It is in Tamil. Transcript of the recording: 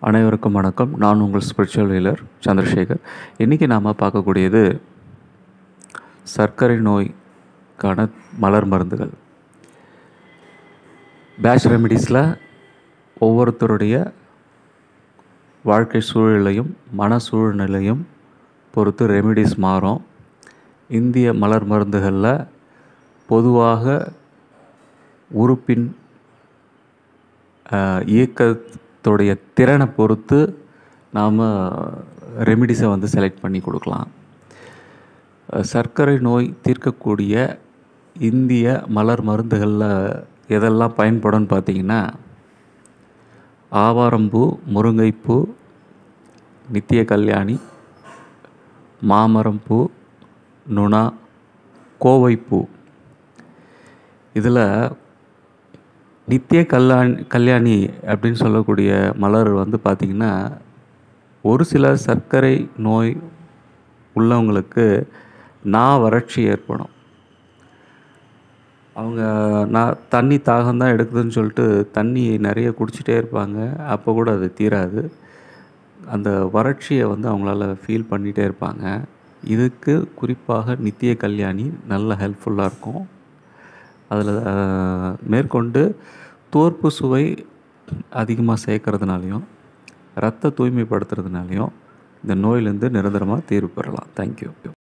அனைவருக்கும் வணக்கம் நான் உங்கள் ஸ்பிரிச்சுவல் ஹீலர் சந்திரசேகர் இன்றைக்கி நாம் பார்க்கக்கூடியது சர்க்கரை நோய்க்கான மலர் மருந்துகள் பேட்ச் ரெமிடிஸில் ஒவ்வொருத்தருடைய வாழ்க்கை சூழலையும் மன சூழ்நிலையும் பொறுத்து ரெமிடிஸ் மாறும் இந்திய மலர் மருந்துகளில் பொதுவாக உறுப்பின் ஆஹ், இயக்கத்துடைய திறனை பொறுத்து நாம் ரெமிடிஸை வந்து செலக்ட் பண்ணி கொடுக்கலாம் அஹ், சர்க்கரை நோய் தீர்க்கக்கூடிய இந்திய மலர் மருந்துகளில் எதெல்லாம் பயன்படும்னு பார்த்தீங்கன்னா ஆவாரம்பூ முருங்கைப்பூ நித்திய கல்யாணி மாமரம்பூ நுணா கோவைப்பூ இதில் நித்திய கல்யாணி கல்யாணி அப்படின்னு சொல்லக்கூடிய மலர் வந்து பார்த்திங்கன்னா ஒரு சில சர்க்கரை நோய் உள்ளவங்களுக்கு நா வறட்சி ஏற்படும் அவங்க நான் தண்ணி தாகம் தான் எடுக்குதுன்னு சொல்லிட்டு தண்ணி நிறைய குடிச்சிட்டே இருப்பாங்க அப்போ கூட அது தீராது அந்த வறட்சியை வந்து அவங்களால ஃபீல் பண்ணிகிட்டே இருப்பாங்க இதுக்கு குறிப்பாக நித்திய கல்யாணி நல்ல ஹெல்ப்ஃபுல்லாக இருக்கும் அதில் மேற்கொண்டு தோற்பு சுவை அதிகமாக சேர்க்கறதுனாலையும் ரத்த தூய்மைப்படுத்துறதுனாலையும் இந்த நோயிலேருந்து நிரந்தரமாக தீர்வு பெறலாம் தேங்க்யூ